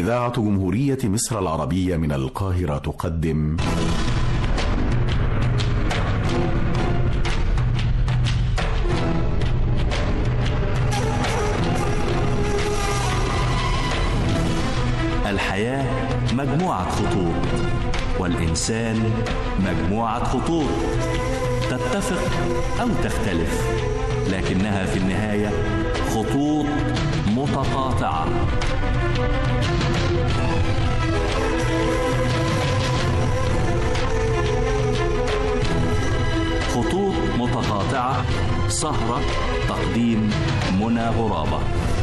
إذاعة جمهورية مصر العربية من القاهرة تقدم الحياة مجموعة خطوط والإنسان مجموعة خطوط تتفق أو تختلف لكنها في النهاية خطوط متقاطعة خطوط متقاطعة سهرة تقديم منى غرابة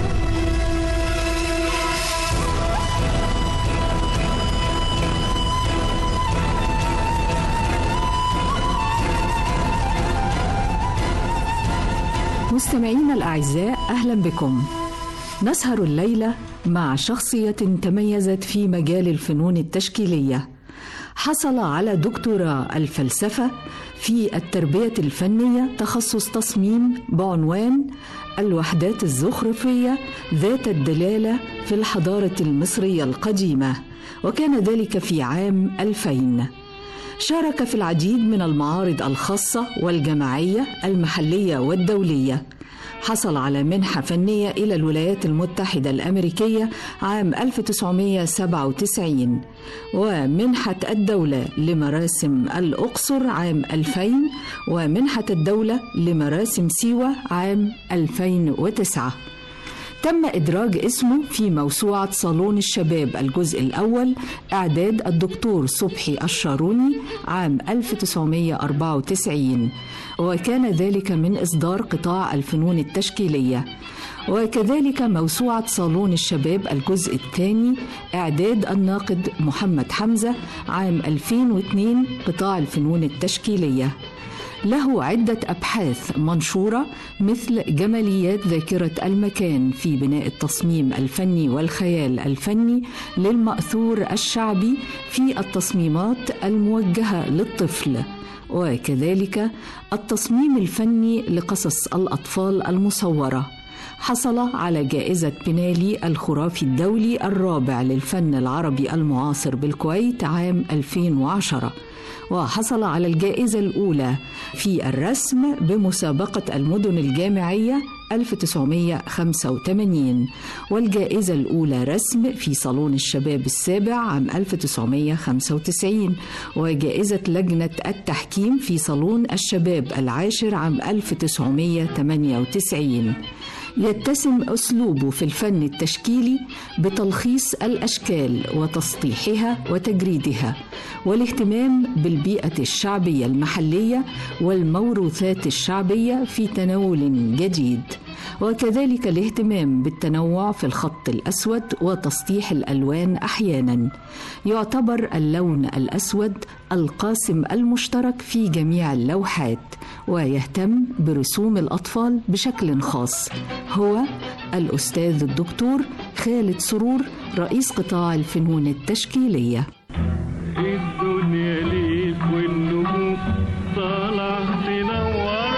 مستمعينا الأعزاء أهلا بكم نسهر الليلة مع شخصية تميزت في مجال الفنون التشكيلية حصل على دكتوراه الفلسفة في التربية الفنية تخصص تصميم بعنوان الوحدات الزخرفية ذات الدلالة في الحضارة المصرية القديمة وكان ذلك في عام 2000 شارك في العديد من المعارض الخاصة والجماعية المحلية والدولية حصل على منحة فنية إلى الولايات المتحدة الأمريكية عام 1997 ومنحة الدولة لمراسم الأقصر عام 2000 ومنحة الدولة لمراسم سيوة عام 2009 تم إدراج اسمه في موسوعة صالون الشباب الجزء الأول إعداد الدكتور صبحي الشاروني عام 1994 وكان ذلك من إصدار قطاع الفنون التشكيلية وكذلك موسوعة صالون الشباب الجزء الثاني إعداد الناقد محمد حمزة عام 2002 قطاع الفنون التشكيلية له عدة أبحاث منشورة مثل جماليات ذاكرة المكان في بناء التصميم الفني والخيال الفني للمأثور الشعبي في التصميمات الموجهة للطفل وكذلك التصميم الفني لقصص الأطفال المصورة حصل على جائزة بنالي الخرافي الدولي الرابع للفن العربي المعاصر بالكويت عام 2010 وحصل على الجائزة الأولى في الرسم بمسابقة المدن الجامعية 1985 والجائزة الأولى رسم في صالون الشباب السابع عام 1995 وجائزة لجنة التحكيم في صالون الشباب العاشر عام 1998 يتسم اسلوبه في الفن التشكيلي بتلخيص الاشكال وتسطيحها وتجريدها والاهتمام بالبيئه الشعبيه المحليه والموروثات الشعبيه في تناول جديد وكذلك الاهتمام بالتنوع في الخط الاسود وتسطيح الالوان احيانا يعتبر اللون الاسود القاسم المشترك في جميع اللوحات ويهتم برسوم الاطفال بشكل خاص هو الاستاذ الدكتور خالد سرور رئيس قطاع الفنون التشكيليه الدنيا ليك والنجوم طالع تنور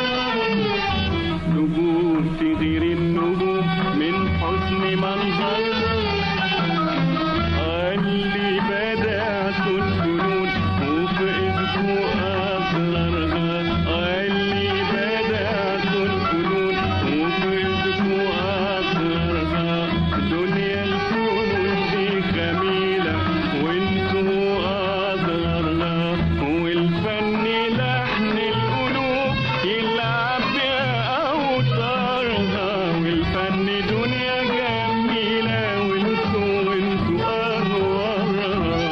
نجوم تغير النجوم من حسن منظرها اللي بدأت الفنون وفقدت أسرارها اللي بدأت الفنون وفقدت أسرارها دنيا الفنون دي جميلة وانتوا أسرارها والفن لحن القلوب يلعب بأوتارها والفن دنيا جميلة وانتوا وانتوا أنوارها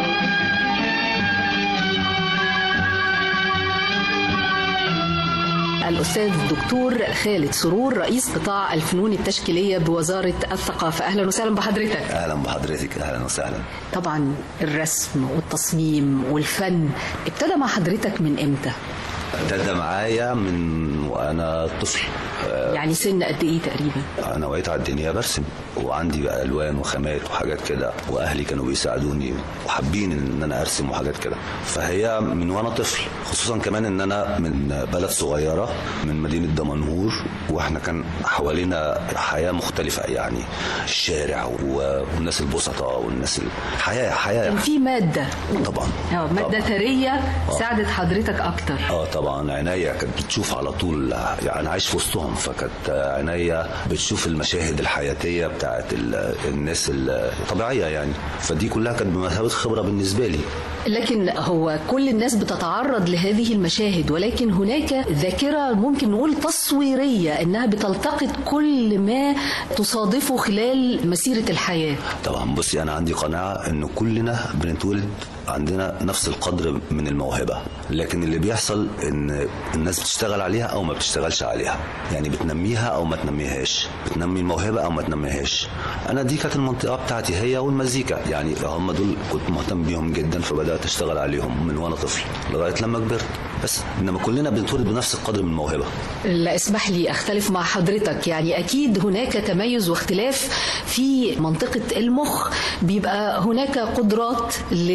الأستاذ الدكتور خالد سرور رئيس قطاع الفنون التشكيلية بوزارة الثقافة أهلا وسهلا بحضرتك اهلا بحضرتك اهلا وسهلا طبعا الرسم والتصميم والفن ابتدى مع حضرتك من إمتى؟ ابتدى معايا من وانا طفل يعني سن قد ايه تقريبا انا وقيت على الدنيا برسم وعندي بقى الوان وخامات وحاجات كده واهلي كانوا بيساعدوني وحابين ان انا ارسم وحاجات كده فهي من وانا طفل خصوصا كمان ان انا من بلد صغيره من مدينه دمنهور واحنا كان حوالينا حياه مختلفه يعني الشارع و- والناس البسطاء والناس ال- حياه حياه كان في ماده طبعا اه ماده طبعاً. ثريه ساعدت حضرتك اكتر اه طبعا عينيا كانت بتشوف على طول يعني انا عايش في وسطهم فكانت عينيا بتشوف المشاهد الحياتيه بتاعت ال- الناس الطبيعيه يعني فدي كلها كانت بمثابه خبره بالنسبه لي لكن هو كل الناس بتتعرض لهذه المشاهد ولكن هناك ذاكرة ممكن نقول تصويرية انها بتلتقط كل ما تصادفه خلال مسيرة الحياة طبعا بصي انا عندي قناعه ان كلنا بنتولد عندنا نفس القدر من الموهبه لكن اللي بيحصل ان الناس بتشتغل عليها او ما بتشتغلش عليها يعني بتنميها او ما تنميهاش بتنمي الموهبه او ما تنميهاش انا دي كانت المنطقه بتاعتي هي والمزيكا يعني هم دول كنت مهتم بيهم جدا فبدات اشتغل عليهم من وانا طفل لغايه لما كبرت بس انما كلنا بنتولد بنفس القدر من الموهبه لا اسمح لي اختلف مع حضرتك يعني اكيد هناك تميز واختلاف في منطقة المخ بيبقى هناك قدرات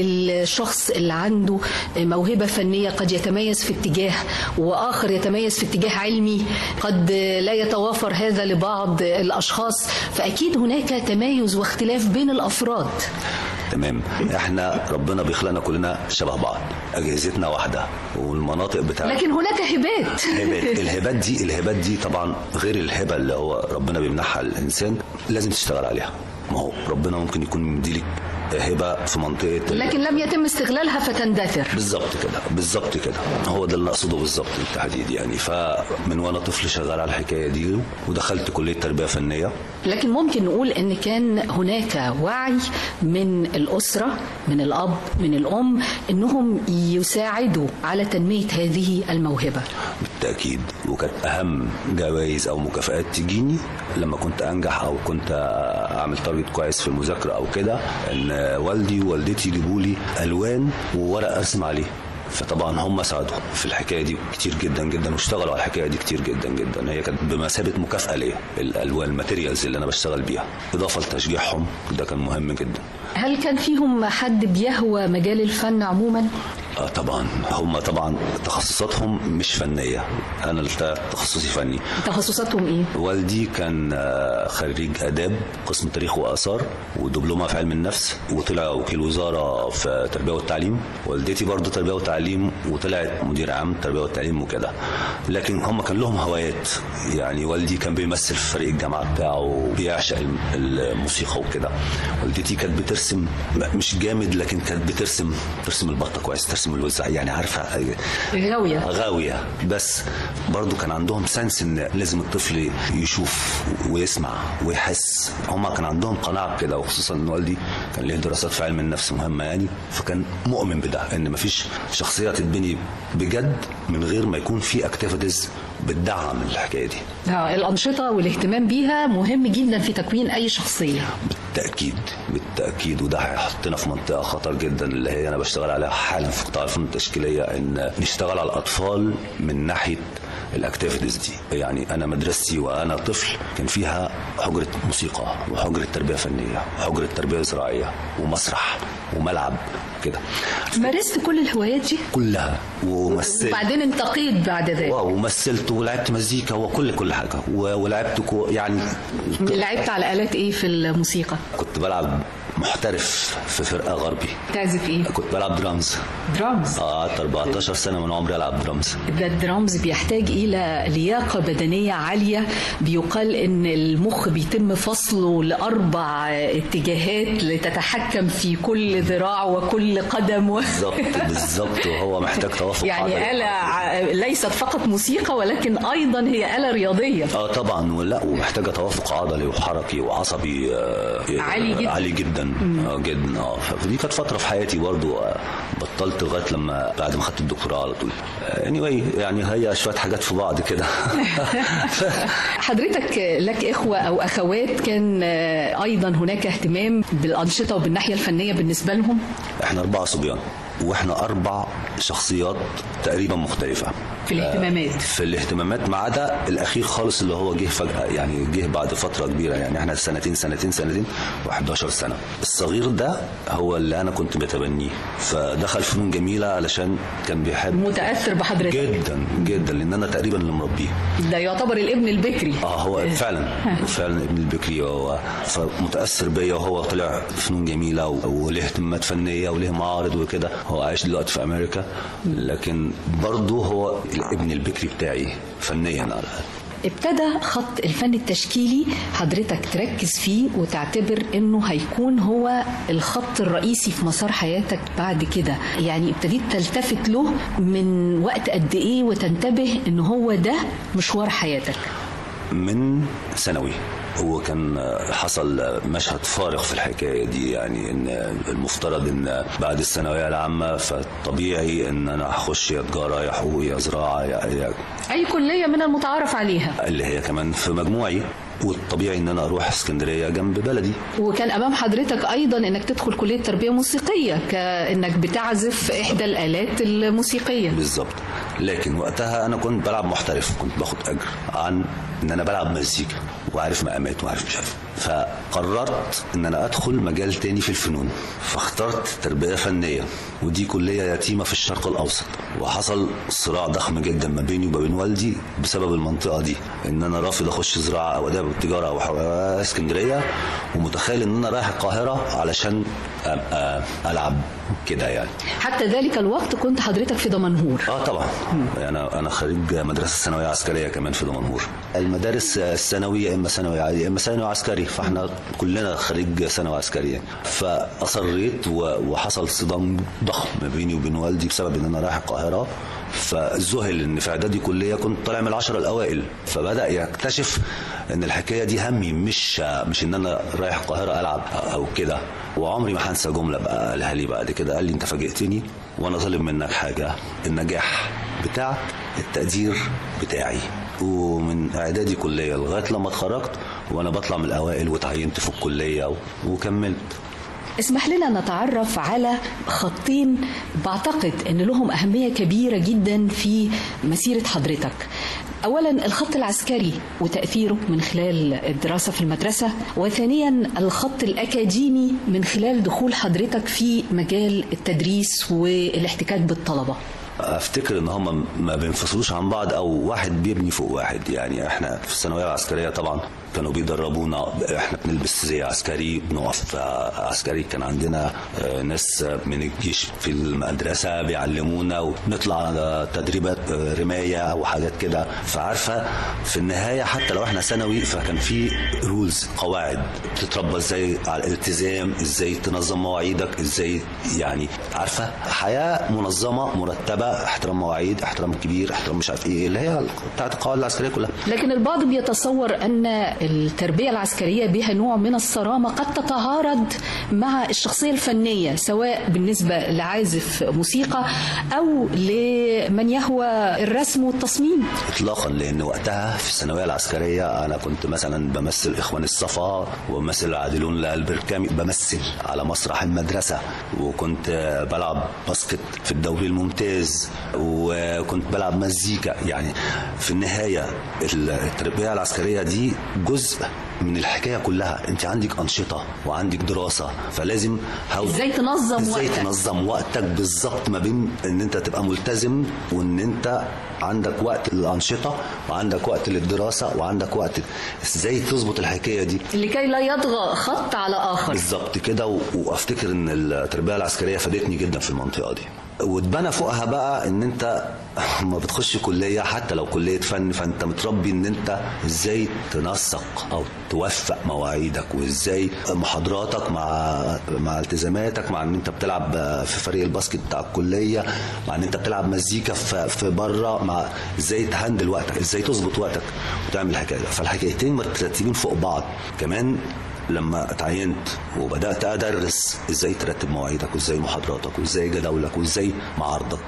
للشخص اللي عنده موهبة فنية قد يتميز في اتجاه واخر يتميز في اتجاه علمي قد لا يتوافر هذا لبعض الاشخاص فاكيد هناك تميز واختلاف بين الافراد تمام احنا ربنا بيخلقنا كلنا شبه بعض اجهزتنا واحده والمناطق بتاعتنا لكن هناك هبات هبات الهبات دي الهبات دي طبعا غير الهبه اللي هو ربنا بيمنحها للانسان لازم تشتغل عليها ما هو ربنا ممكن يكون مديلك هبه في منطقه ال- لكن لم يتم استغلالها فتندثر بالظبط كده بالظبط كده هو ده اللي اقصده بالظبط بالتحديد يعني فمن وانا طفل شغال على الحكايه دي ودخلت كليه تربيه فنيه لكن ممكن نقول ان كان هناك وعي من الاسره من الاب من الام انهم يساعدوا على تنميه هذه الموهبه بالتأكيد وكانت أهم جوائز أو مكافآت تجيني لما كنت أنجح أو كنت أعمل تارجت كويس في المذاكرة أو كده إن والدي ووالدتي يجيبوا لي ألوان وورق أرسم عليه فطبعا هم ساعدوا في الحكايه دي كتير جدا جدا واشتغلوا على الحكايه دي كتير جدا جدا هي كانت بمثابه مكافاه ليا الالوان الماتيريالز اللي انا بشتغل بيها اضافه لتشجيعهم ده كان مهم جدا هل كان فيهم حد بيهوى مجال الفن عموما اه طبعا هم طبعا تخصصاتهم مش فنيه انا اللي تخصصي فني تخصصاتهم ايه والدي كان آه، خريج اداب قسم تاريخ واثار ودبلومه في علم النفس وطلع وكيل وزاره في التربيه والتعليم والدتي برضه تربيه وتعليم وطلعت مدير عام تربيه والتعليم وكده لكن هم كان لهم هوايات يعني والدي كان بيمثل في فريق الجامعه بتاعه بيعشق الم- الموسيقى وكده والدتي كانت بترسم مش جامد لكن كانت بترسم ترسم البطه كويس ترسم الوزع يعني عارفه غاويه غاوية بس برضو كان عندهم سنس ان لازم الطفل يشوف ويسمع ويحس هما كان عندهم قناعة بكده وخصوصا ان والدي كان له دراسات في علم النفس مهمة يعني فكان مؤمن بده ان مفيش شخصية تتبني بجد من غير ما يكون في اكتيفيتيز بتدعم الحكاية دي آه، الانشطه والاهتمام بيها مهم جدا في تكوين اي شخصيه بالتأكيد بالتأكيد وده هيحطنا في منطقة خطر جدا اللي هي أنا بشتغل عليها حالا في قطاع الفنون التشكيلية إن نشتغل على الأطفال من ناحية الاكتيفيتيز دي يعني انا مدرستي وانا طفل كان فيها حجره موسيقى وحجره تربيه فنيه وحجره تربيه زراعيه ومسرح وملعب كده مارست كل الهوايات دي كلها ومثلت وبعدين انتقيت بعد ذلك واو ومثلت ولعبت مزيكا وكل كل حاجه و- ولعبت كو يعني لعبت على آلات ايه في الموسيقى كنت بلعب محترف في فرقه غربي تعزف ايه كنت بلعب درامز درامز قعدت 14 سنه من عمري العب درامز ده الدرامز بيحتاج إلى لياقة بدنية عالية بيقال إن المخ بيتم فصله لأربع اتجاهات لتتحكم في كل ذراع وكل قدم و... بالظبط بالظبط وهو محتاج توافق يعني عضلي. آلة ع- ليست فقط موسيقى ولكن أيضا هي آلة رياضية اه طبعا ولا ومحتاجه توافق عضلي وحركي وعصبي آه عالي جدا. عالي جدا اه جدا اه فدي كانت فتره في حياتي برضو آه بطلت لغايه لما بعد ما خدت الدكتوراه على طول اني anyway يعني هي شويه حاجات في بعض كده حضرتك لك إخوة أو أخوات كان أيضا هناك اهتمام بالأنشطة وبالناحية الفنية بالنسبة لهم احنا اربعه صبيان واحنا اربع شخصيات تقريبا مختلفه في الاهتمامات في الاهتمامات ما عدا الاخير خالص اللي هو جه فجاه يعني جه بعد فتره كبيره يعني احنا سنتين سنتين سنتين و11 سنه الصغير ده هو اللي انا كنت بتبنيه فدخل فنون جميله علشان كان بيحب متاثر بحضرتك جدا جدا لان انا تقريبا اللي مربيه ده يعتبر الابن البكري اه هو فعلا فعلا ابن البكري هو فمتاثر بيا وهو طلع فنون جميله و- وله اهتمامات فنيه وله معارض وكده هو عايش دلوقتي في امريكا لكن برضه هو الابن البكري بتاعي فنيا على الاقل ابتدى خط الفن التشكيلي حضرتك تركز فيه وتعتبر انه هيكون هو الخط الرئيسي في مسار حياتك بعد كده يعني ابتديت تلتفت له من وقت قد ايه وتنتبه ان هو ده مشوار حياتك من ثانوي هو كان حصل مشهد فارق في الحكايه دي يعني ان المفترض ان بعد الثانويه العامه فطبيعي ان انا هخش يا تجاره يا حقوق يا زراعه يا, يا اي كليه من المتعارف عليها اللي هي كمان في مجموعي والطبيعي ان انا اروح اسكندريه جنب بلدي وكان امام حضرتك ايضا انك تدخل كليه تربيه موسيقيه كانك بتعزف احدى الالات الموسيقيه بالظبط لكن وقتها انا كنت بلعب محترف كنت باخد اجر عن ان انا بلعب مزيكا وعارف مقامات وعارف مش عارف فقررت ان انا ادخل مجال تاني في الفنون فاخترت تربيه فنيه ودي كليه يتيمه في الشرق الاوسط وحصل صراع ضخم جدا ما بيني وما بين والدي بسبب المنطقه دي ان انا رافض اخش زراعه او اداب التجاره او حو- اسكندريه ومتخيل ان انا رايح القاهره علشان ابقى العب كده يعني حتى ذلك الوقت كنت حضرتك في دمنهور اه طبعا انا انا خريج مدرسه ثانويه عسكريه كمان في دمنهور المدارس الثانويه يا اما ثانوي عادي يا اما ثانوي عسكري فاحنا كلنا خريج ثانوي عسكري يعني. فاصريت و- وحصل صدام ضخم ما بيني وبين والدي بسبب ان انا رايح القاهره فذهل ان في اعدادي كليه كنت طالع من العشره الاوائل فبدا يكتشف ان الحكايه دي همي مش مش ان انا رايح القاهره العب او كده وعمري ما هنسى جمله بقى قالها لي بعد كده قال لي انت فاجئتني وانا طالب منك حاجه النجاح بتاعك التقدير بتاعي ومن اعدادي كليه لغايه لما اتخرجت وانا بطلع من الاوائل وتعينت في الكليه و- وكملت اسمح لنا نتعرف على خطين بعتقد ان لهم اهميه كبيره جدا في مسيره حضرتك اولا الخط العسكري وتاثيره من خلال الدراسه في المدرسه وثانيا الخط الاكاديمي من خلال دخول حضرتك في مجال التدريس والاحتكاك بالطلبه افتكر ان هم ما بينفصلوش عن بعض او واحد بيبني فوق واحد يعني احنا في الثانويه العسكريه طبعا كانوا بيدربونا احنا بنلبس زي عسكري بنقف عسكري كان عندنا آه، ناس من الجيش في المدرسه بيعلمونا ونطلع على تدريبات آه، رمايه وحاجات كده فعارفه في النهايه حتى لو احنا ثانوي فكان في رولز قواعد تتربى ازاي على الالتزام ازاي تنظم مواعيدك ازاي يعني عارفه حياه منظمه مرتبه احترام مواعيد احترام كبير احترام مش عارف ايه اللي هي بتاعت القواعد العسكريه كلها لكن البعض بيتصور ان التربيه العسكريه بها نوع من الصرامه قد تتعارض مع الشخصيه الفنيه سواء بالنسبه لعازف موسيقى او لمن يهوى الرسم والتصميم اطلاقا لان وقتها في الثانويه العسكريه انا كنت مثلا بمثل اخوان الصفا ومثل العادلون للبركامي بمثل على مسرح المدرسه وكنت بلعب باسكت في الدوري الممتاز وكنت بلعب مزيكا يعني في النهايه التربيه العسكريه دي جزء من الحكايه كلها انت عندك انشطه وعندك دراسه فلازم هاو- ازاي تنظم ازاي وقتك تنظم وقتك بالظبط ما بين ان انت تبقى ملتزم وان انت عندك وقت للانشطه وعندك وقت للدراسه وعندك وقت ازاي تظبط الحكايه دي لكي لا يطغى خط على اخر بالظبط كده و- وافتكر ان التربيه العسكريه فادتني جدا في المنطقه دي واتبنى فوقها بقى ان انت ما بتخش كليه حتى لو كليه فن فانت متربي ان انت ازاي تنسق او توفق مواعيدك وازاي محاضراتك مع مع التزاماتك مع ان انت بتلعب في فريق الباسكت بتاع الكليه مع ان انت بتلعب مزيكا في في بره مع ازاي تهندل وقتك ازاي تظبط وقتك وتعمل الحكايه فالحكايتين مترتبين فوق بعض كمان لما اتعينت وبدات ادرس ازاي ترتب مواعيدك وازاي محاضراتك وازاي جداولك وازاي معارضك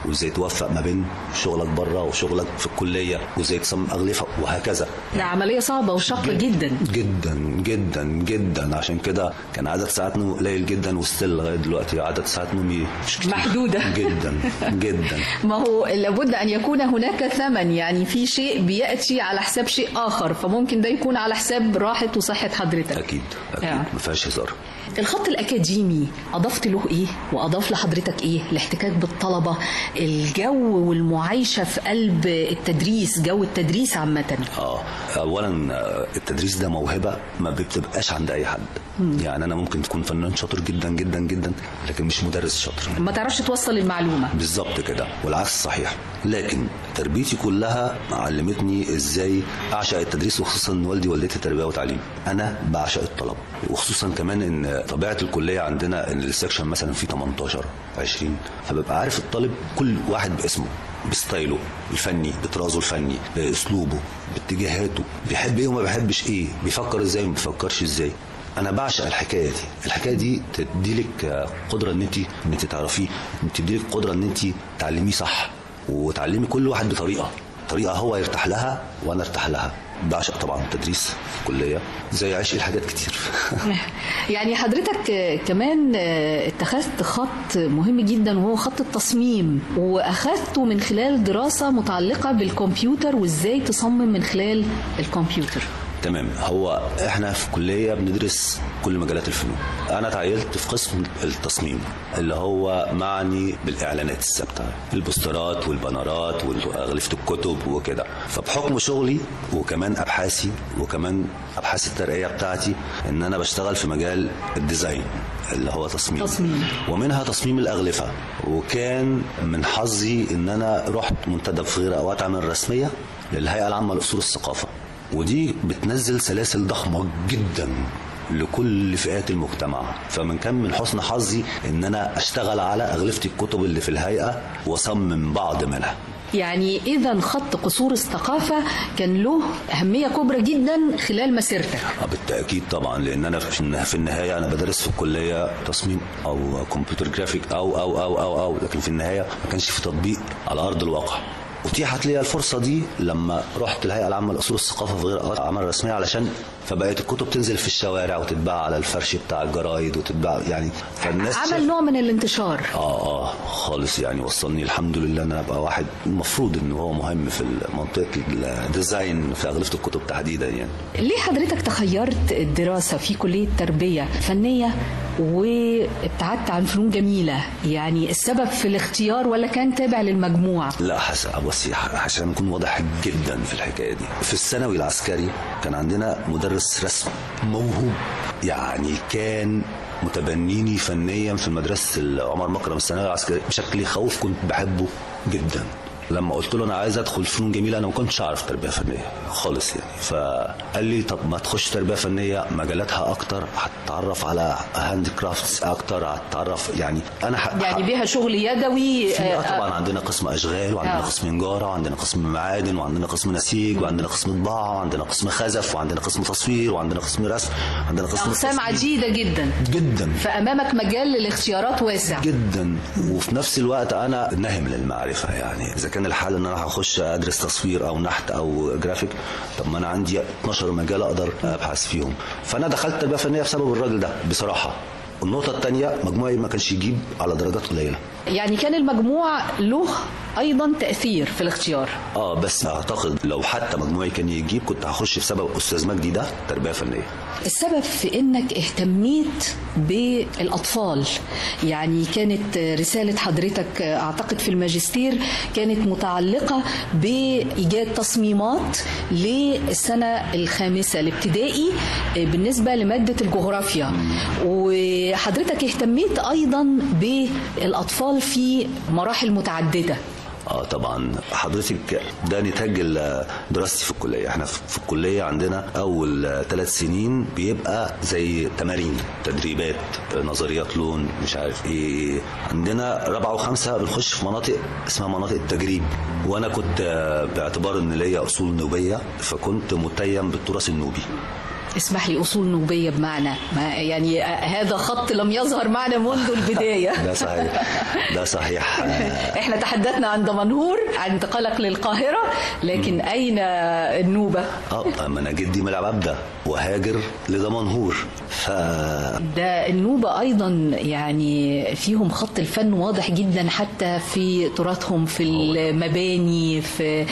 وازاي توفق ما بين شغلك بره وشغلك في الكليه وازاي تصمم اغلفه وهكذا ده عملية صعبة وشاقة جدا جدا جدا جدا عشان كده كان عدد ساعات نوم قليل جدا وستيل لغايه دلوقتي عدد ساعات نومي مش كتير. محدودة. جدا جدا ما هو لابد أن يكون هناك ثمن يعني في شيء بيأتي على حساب شيء آخر فممكن ده يكون على حساب راحة وصحة حضرتك اكيد اكيد آه. ما فيهاش هزار الخط الأكاديمي أضفت له إيه وأضاف لحضرتك إيه الاحتكاك بالطلبة الجو والمعايشة في قلب التدريس جو التدريس عامة اه اولا آه، التدريس ده موهبه ما بتبقاش عند اي حد يعني انا ممكن تكون فنان شاطر جدا جدا جدا لكن مش مدرس شاطر ما تعرفش توصل المعلومة بالظبط كده والعكس صحيح لكن تربيتي كلها علمتني ازاي اعشق التدريس وخصوصا ان والدي ووالدتي تربيه وتعليم انا بعشق الطلبه وخصوصا كمان ان طبيعه الكليه عندنا ان السكشن مثلا فيه 18 20 فببقى عارف الطالب كل واحد باسمه بستايله الفني بطرازه الفني باسلوبه باتجاهاته بيحب ايه وما بيحبش ايه بيفكر ازاي وما بيفكرش ازاي انا بعشق الحكايه دي الحكايه دي تديلك قدره ان انت ان انت تعرفيه تديلك قدره ان انت تعلميه صح وتعلمي كل واحد بطريقه طريقه هو يرتاح لها وانا ارتاح لها بعشق طبعا التدريس في الكليه زي عشق الحاجات كتير يعني حضرتك آه، كمان آه، اتخذت خط مهم جدا وهو خط التصميم واخذته من خلال دراسة متعلقة بالكمبيوتر وازاي تصمم من خلال الكمبيوتر تمام هو احنا في كليه بندرس كل مجالات الفنون انا اتعينت في قسم التصميم اللي هو معني بالاعلانات الثابته البوسترات والبانرات واغلفه الكتب وكده فبحكم شغلي وكمان ابحاثي وكمان ابحاث الترقيه بتاعتي ان انا بشتغل في مجال الديزاين اللي هو تصميم تصميم. ومنها تصميم الاغلفه وكان من حظي ان انا رحت منتدب في غير اوقات عمل رسميه للهيئه العامه لاصول الثقافه ودي بتنزل سلاسل ضخمه جدا لكل فئات المجتمع فمن كان من حسن حظي ان انا اشتغل على اغلفه الكتب اللي في الهيئه واصمم بعض منها يعني اذا خط قصور الثقافة كان له اهمية كبرى جدا خلال مسيرتك آه، بالتاكيد طبعا لان انا في النها- في النهايه انا بدرس في الكليه تصميم او كمبيوتر جرافيك او او او او او لكن في النهايه ما كانش في تطبيق على ارض الواقع اتيحت لي الفرصه دي لما رحت الهيئه العامه لاصول الثقافه في غير أوقات عمل رسميه علشان فبقت الكتب تنزل في الشوارع وتتباع على الفرش بتاع الجرايد وتتباع يعني فالناس عمل شاف- نوع من الانتشار اه اه خالص يعني وصلني الحمد لله ان انا ابقى واحد المفروض ان هو مهم في منطقه الديزاين في اغلفه الكتب تحديدا يعني ليه حضرتك تخيرت الدراسة في كلية تربية فنية وابتعدت عن فنون جميلة يعني السبب في الاختيار ولا كان تابع للمجموع لا حسن بصي عشان اكون واضح جدا في الحكايه دي في الثانوي العسكري كان عندنا مدرس رسم موهوب يعني كان متبنيني فنيا في مدرسه عمر مكرم الثانوي العسكري بشكل يخوف كنت بحبه جدا لما قلت له انا عايز ادخل فنون جميله انا ما كنتش اعرف تربيه فنيه خالص يعني فقال لي طب ما تخش تربيه فنيه مجالاتها اكتر هتتعرف على هاند كرافتس اكتر هتتعرف يعني انا ح... يعني بيها شغل يدوي في آه، آه طبعا عندنا قسم اشغال وعندنا آه. قسم نجاره وعندنا قسم معادن وعندنا قسم نسيج وعندنا قسم طباعه وعندنا قسم خزف وعندنا قسم تصوير وعندنا قسم رسم وعندنا قسم أقسام تصميم. عديدة جدا جدا فأمامك مجال للاختيارات واسع جدا وفي نفس الوقت انا ناهم للمعرفه يعني اذا كان الحال ان انا هخش ادرس تصوير او نحت او جرافيك طب ما انا عندي 12 مجال اقدر ابحث فيهم فانا دخلت تربيه فنيه بسبب الراجل ده بصراحه النقطه الثانيه مجموعي ما كانش يجيب على درجات قليله يعني كان المجموع له أيضا تأثير في الاختيار اه بس اعتقد لو حتى مجموعي كان يجيب كنت هخش بسبب استاذ مجدي ده تربيه فنيه السبب في انك اهتميت بالاطفال يعني كانت رساله حضرتك اعتقد في الماجستير كانت متعلقه بايجاد تصميمات للسنه الخامسه الابتدائي بالنسبه لماده الجغرافيا وحضرتك اهتميت ايضا بالاطفال في مراحل متعدده اه طبعا حضرتك ده نتاج ال- دراستي في الكليه احنا في في الكليه عندنا اول ثلاث سنين بيبقى زي تمارين تدريبات نظريات لون مش عارف ايه عندنا رابعه وخمسه بنخش في مناطق اسمها مناطق التجريب وانا كنت آه، باعتبار ان ليا اصول نوبيه فكنت متيم بالتراث النوبي اسمح لي أصول نوبية بمعنى ما يعني هذا خط لم يظهر معنا منذ البداية ده صحيح ده صحيح آه، احنا تحدثنا عن دمنهور عن انتقالك للقاهرة لكن أين النوبة؟ اه ما انا جدي من العبده وهاجر لدمنهور ف ده النوبة أيضا يعني فيهم خط الفن واضح جدا حتى في تراثهم في المباني في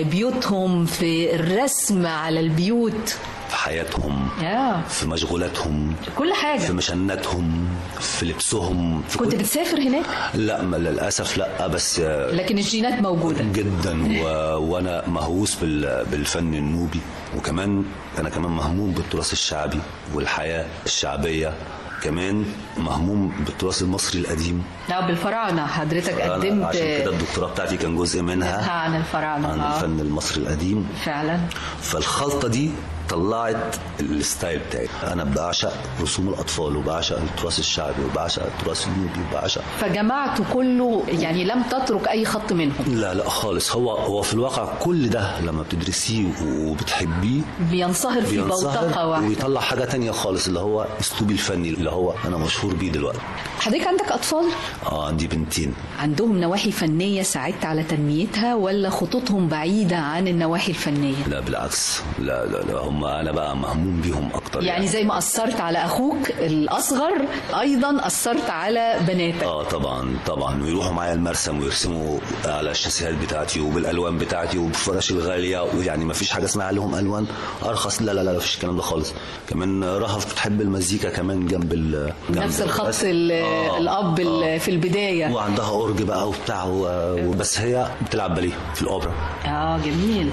بيوتهم في الرسم على البيوت في حياتهم يا في مشغولاتهم كل في حاجة مشناتهم في لبسهم في كنت كل... بتسافر هناك لا ما للاسف لا بس آه، لكن الجينات موجودة جدا و... وانا مهووس بال... بالفن النوبي وكمان انا كمان مهموم بالتراث الشعبي والحياه الشعبيه كمان مهموم بالتراث المصري القديم لا بالفراعنة حضرتك أنا قدمت عشان كده الدكتوراه بتاعتي كان جزء منها عن الفراعنة عن آه. الفن المصري القديم فعلا فالخلطه دي طلعت الستايل بتاعي انا بعشق رسوم الاطفال وبعشق التراث الشعبي وبعشق التراث النوبي وبعشق فجمعت كله يعني لم تترك أي خط منهم لا لا خالص هو هو في الواقع كل ده لما بتدرسيه وبتحبيه بينصهر في بوتقة بينصهر واحدة ويطلع حاجه تانية خالص اللي هو اسلوبي الفني اللي هو انا مشهور بيه دلوقتي حضرتك عندك أطفال اه عندي بنتين عندهم نواحي فنية ساعدت على تنميتها ولا خطوطهم بعيدة عن النواحي الفنية لا بالعكس لا لا لا هم انا بقى مهموم بيهم اكتر يعني زي ما أثرت على أخوك الأصغر أيضا أثرت على بناتك اه طبعا طبعا ويروحوا معايا المرسم ويرسموا على الشاسيهات بتاعتي وبالالوان بتاعتي وبالفراش الغاليه ويعني ما فيش حاجه اسمها لهم الوان ارخص لا لا لا ما فيش الكلام ده خالص كمان رهف بتحب المزيكا كمان جنب ال جنب نفس الخط الرسم. ال- آه، الأب ال- آه. في البداية وعندها اورج بقى وبتاع و- بس هي بتلعب باليه في الاوبرا آه جميل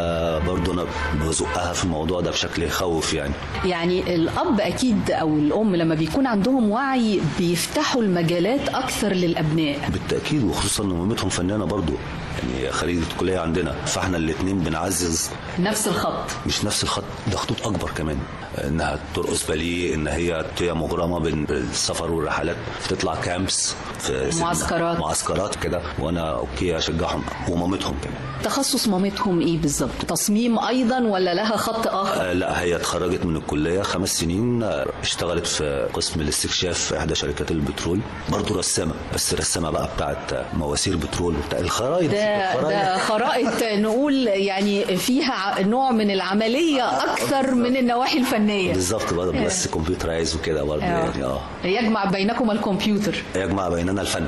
فبرضه انا بزقها في الموضوع ده بشكل يخوف يعني يعني الأب أكيد أو الأم لما بيكون عندهم وعي بيفتحوا المجالات أكثر للأبناء بالتاكيد وخصوصا ان مامتهم فنانه برضه يعني خريجه الكليه عندنا فاحنا الاثنين بنعزز نفس الخط مش نفس الخط ده خطوط اكبر كمان انها ترقص باليه ان هي هي مغرمه بال- بالسفر والرحلات فتطلع كامبس في سيدنا. معسكرات. معسكرات كده وانا اوكي اشجعهم ومامتهم كمان تخصص مامتهم إيه بالظبط تصميم أيضا ولا لها خط آخر آه، لا هي اتخرجت من الكليه خمس سنين آه، اشتغلت في قسم الاستكشاف في احدى شركات البترول برضه رسامه بس رسامه بقى بتاعت آه، مواسير بترول وبتاع الخرايط ده الخرايط. ده خرائط نقول يعني فيها ع- نوع من العملية أكثر من النواحي الفنية بالظبط برضه بس كمبيوترايز وكده برضه يعني اه يجمع بينكما الكمبيوتر يجمع بيننا الفن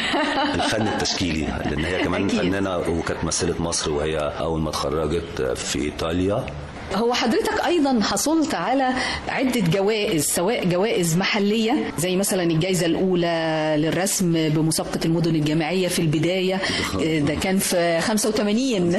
الفن التشكيلي لان هي كمان أكيد. فنانه وكانت مثلت مصر وهي اول ما اتخرجت في ايطاليا هو حضرتك ايضا حصلت على عده جوائز سواء جوائز محليه زي مثلا الجائزه الاولى للرسم بمسابقه المدن الجامعيه في البدايه ده كان في 85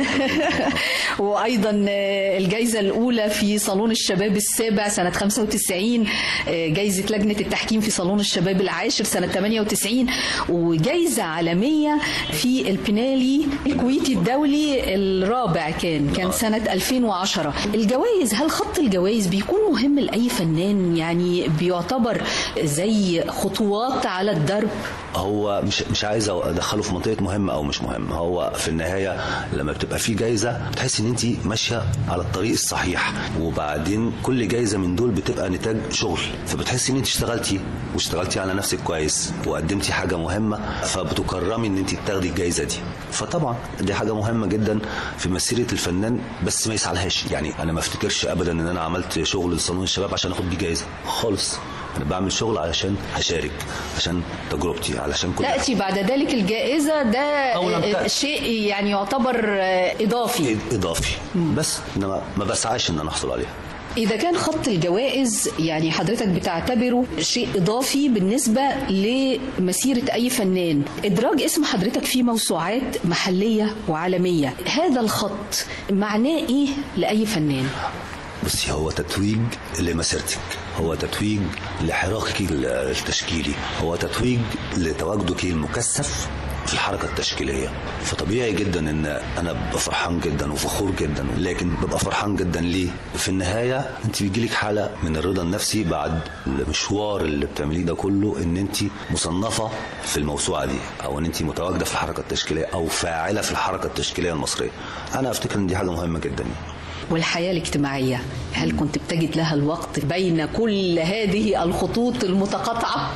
وايضا الجائزه الاولى في صالون الشباب السابع سنه 95 جائزه لجنه التحكيم في صالون الشباب العاشر سنه 98 وجائزه عالميه في البنالي الكويتي الدولي الرابع كان كان سنه 2010 الجوائز هل خط الجوائز بيكون مهم لاي فنان يعني بيعتبر زي خطوات على الدرب هو مش مش عايز ادخله في منطقه مهم او مش مهم هو في النهايه لما بتبقى في جايزه بتحس ان انت ماشيه على الطريق الصحيح وبعدين كل جايزه من دول بتبقى نتاج شغل فبتحسي ان انت اشتغلتي واشتغلتي على نفسك كويس وقدمتي حاجه مهمه فبتكرمي ان انت تاخدي الجايزه دي فطبعا دي حاجه مهمه جدا في مسيره الفنان بس ما يسعلهاش يعني انا ما افتكرش ابدا ان انا عملت شغل لصالون الشباب عشان اخد بيه جايزه خالص انا بعمل شغل علشان هشارك عشان تجربتي علشان كل تاتي بعد ذلك الجائزه ده أو لم تأتي. شيء يعني يعتبر اضافي اضافي بس انما ما بسعاش ان انا احصل عليها إذا كان خط الجوائز يعني حضرتك بتعتبره شيء إضافي بالنسبة لمسيرة أي فنان إدراج اسم حضرتك في موسوعات محلية وعالمية هذا الخط معناه إيه لأي فنان؟ بصي هو تتويج لمسيرتك هو تتويج لحراكك التشكيلي هو تتويج لتواجدك المكثف في الحركة التشكيلية فطبيعي جدا ان انا ببقى فرحان جدا وفخور جدا لكن ببقى فرحان جدا ليه في النهاية انت بيجيلك حالة من الرضا النفسي بعد المشوار اللي بتعمليه ده كله ان انت مصنفة في الموسوعة دي او ان انت متواجدة في الحركة التشكيلية او فاعلة في الحركة التشكيلية المصرية انا افتكر ان دي حاجة مهمة جدا والحياة الاجتماعية هل كنت بتجد لها الوقت بين كل هذه الخطوط المتقاطعة؟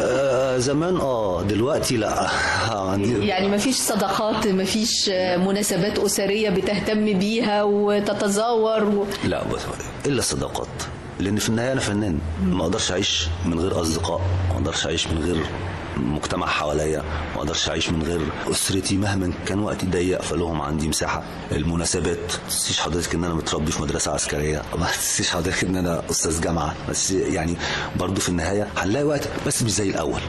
آه زمان اه دلوقتي لا عندي يعني ما فيش صداقات ما فيش مناسبات أسرية بتهتم بيها وتتزاور و... لا بس الا الصداقات لان في النهايه انا فنان ما اقدرش اعيش من غير اصدقاء ما اقدرش اعيش من غير مجتمع حواليا ما اقدرش اعيش من غير اسرتي مهما كان وقتي ضيق فلهم عندي مساحه المناسبات ما تنسيش حضرتك ان انا متربي في مدرسه عسكريه ما تنسيش حضرتك ان انا استاذ جامعه بس يعني برضو في النهايه هنلاقي وقت بس مش زي الاول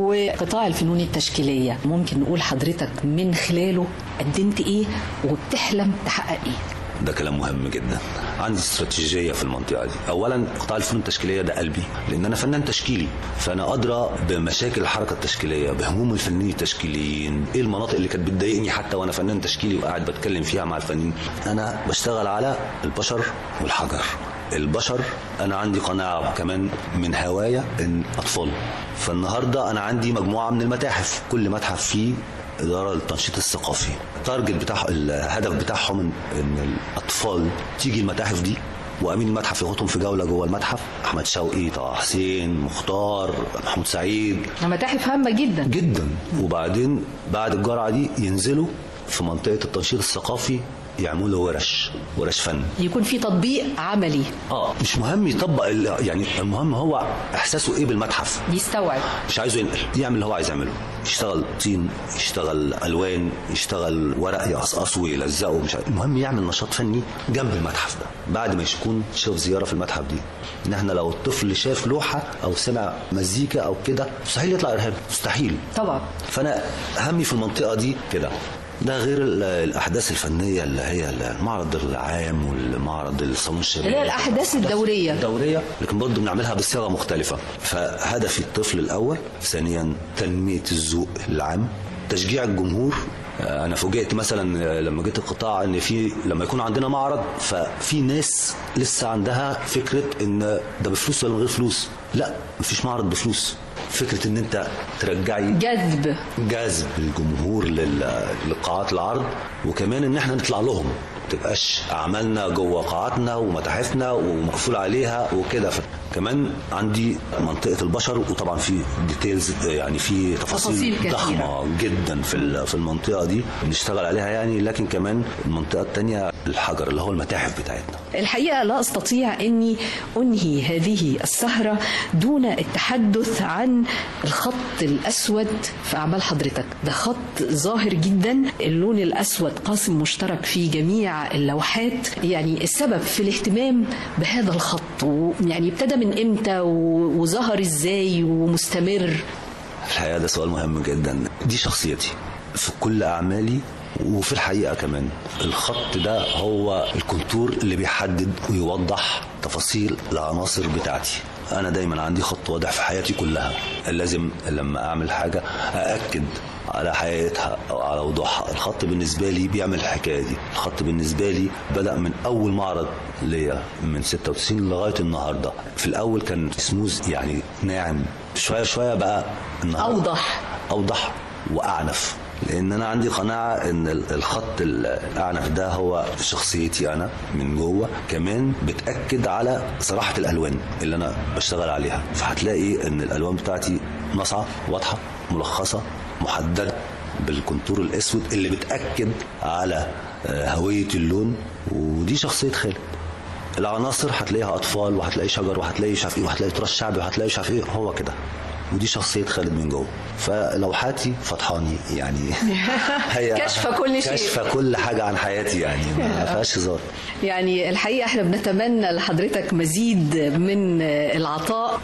وقطاع الفنون التشكيلية ممكن نقول حضرتك من خلاله قدمت ايه وبتحلم تحقق ايه ده كلام مهم جدا عندي استراتيجيه في المنطقه دي اولا قطاع الفنون التشكيليه ده قلبي لان انا فنان تشكيلي فانا ادرى بمشاكل الحركه التشكيليه بهموم الفنانين التشكيليين ايه المناطق اللي كانت بتضايقني حتى وانا فنان تشكيلي وقاعد بتكلم فيها مع الفنانين انا بشتغل على البشر والحجر البشر انا عندي قناعه كمان من هوايا ان اطفال فالنهارده انا عندي مجموعه من المتاحف كل متحف فيه إدارة للتنشيط الثقافي التارجت بتاع الهدف بتاعهم إن, إن الأطفال تيجي المتاحف دي وأمين المتحف ياخدهم في جولة جوه المتحف أحمد شوقي طه حسين مختار محمود سعيد متاحف هامة جدا جدا وبعدين بعد الجرعة دي ينزلوا في منطقة التنشيط الثقافي يعملوا ورش ورش فن يكون في تطبيق عملي اه مش مهم يطبق ال- يعني المهم هو احساسه ايه بالمتحف يستوعب مش عايزه ينقل يعمل اللي هو عايز يعمله يشتغل طين يشتغل الوان يشتغل ورق يقصقصه ويلزقه مش عارف. المهم يعمل نشاط فني جنب المتحف ده بعد ما يكون شاف زياره في المتحف دي ان احنا لو الطفل شاف لوحه او سمع مزيكا او كده مستحيل يطلع ارهابي مستحيل طبعا فانا همي في المنطقه دي كده ده غير ال- الاحداث الفنيه اللي هي المعرض العام والمعرض الصالون الشباب اللي هي الأحداث الدورية. الدوريه لكن برضه بنعملها بصيغه مختلفه فهدفي الطفل الاول ثانيا تنميه الذوق العام تشجيع الجمهور آه، انا فوجئت مثلا آه، لما جيت القطاع ان في لما يكون عندنا معرض ففي ناس لسه عندها فكره ان ده بفلوس ولا من غير فلوس لا مفيش معرض بفلوس فكره ان انت ترجعي جذب جذب الجمهور لل- لقاعات العرض وكمان ان احنا نطلع لهم تبقاش اعمالنا جوه قاعاتنا ومتاحفنا ومقفول عليها وكده ف- كمان عندي منطقه البشر وطبعا في ديتيلز يعني في تفاصيل تفاصيل كثيرة. ضخمه جدا في ال- في المنطقه دي بنشتغل عليها يعني لكن كمان المنطقه الثانيه الحجر اللي هو المتاحف بتاعتنا الحقيقة لا أستطيع أني أنهي هذه السهرة دون التحدث عن الخط الأسود في أعمال حضرتك ده خط ظاهر جدا اللون الأسود قاسم مشترك في جميع اللوحات يعني السبب في الاهتمام بهذا الخط يعني ابتدى من إمتى و- وظهر إزاي ومستمر الحقيقه ده سؤال مهم جدا دي شخصيتي في كل اعمالي وفي الحقيقه كمان الخط ده هو الكونتور اللي بيحدد ويوضح تفاصيل العناصر بتاعتي انا دايما عندي خط واضح في حياتي كلها لازم لما اعمل حاجه ااكد على حقيقتها او على وضوحها الخط بالنسبه لي بيعمل الحكايه دي الخط بالنسبه لي بدا من اول معرض ليا من 96 لغايه النهارده في الاول كان سموز يعني ناعم شويه شويه بقى النهارده أوضح. اوضح واعنف لان انا عندي قناعه ان ال- الخط الاعنف ده هو شخصيتي انا من جوه كمان بتاكد على صراحه الالوان اللي انا بشتغل عليها فهتلاقي ان الالوان بتاعتي ناصعه واضحه ملخصه محدده بالكونتور الاسود اللي بتاكد على آه، هويه اللون ودي شخصيه خالد العناصر هتلاقيها اطفال وهتلاقي شجر وهتلاقي مش عارف ايه وهتلاقي تراث شعبي وهتلاقي مش عارف ايه هو كده ودي شخصيه خالد من جوه فلوحاتي فطحاني يعني هي كشف كل شيء. كشف كل حاجه عن حياتي يعني ما فيهاش هزار يعني الحقيقة احنا بنتمنى لحضرتك مزيد من العطاء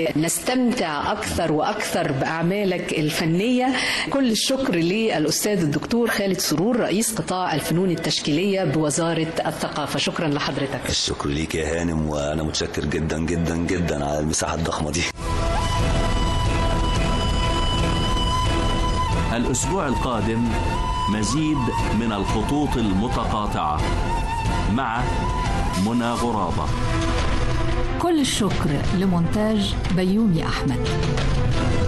ونستمتع أكثر وأكثر بأعمالك الفنية كل الشكر للأستاذ الدكتور خالد سرور رئيس قطاع الفنون التشكيلية بوزارة الثقافة شكرا لحضرتك الشكر ليك يا هانم وانا متشكر جدا جدا جدا على المساحه الضخمه دي الأسبوع القادم مزيد من الخطوط المتقاطعة مع منى غرابة كل الشكر لمونتاج بيومي أحمد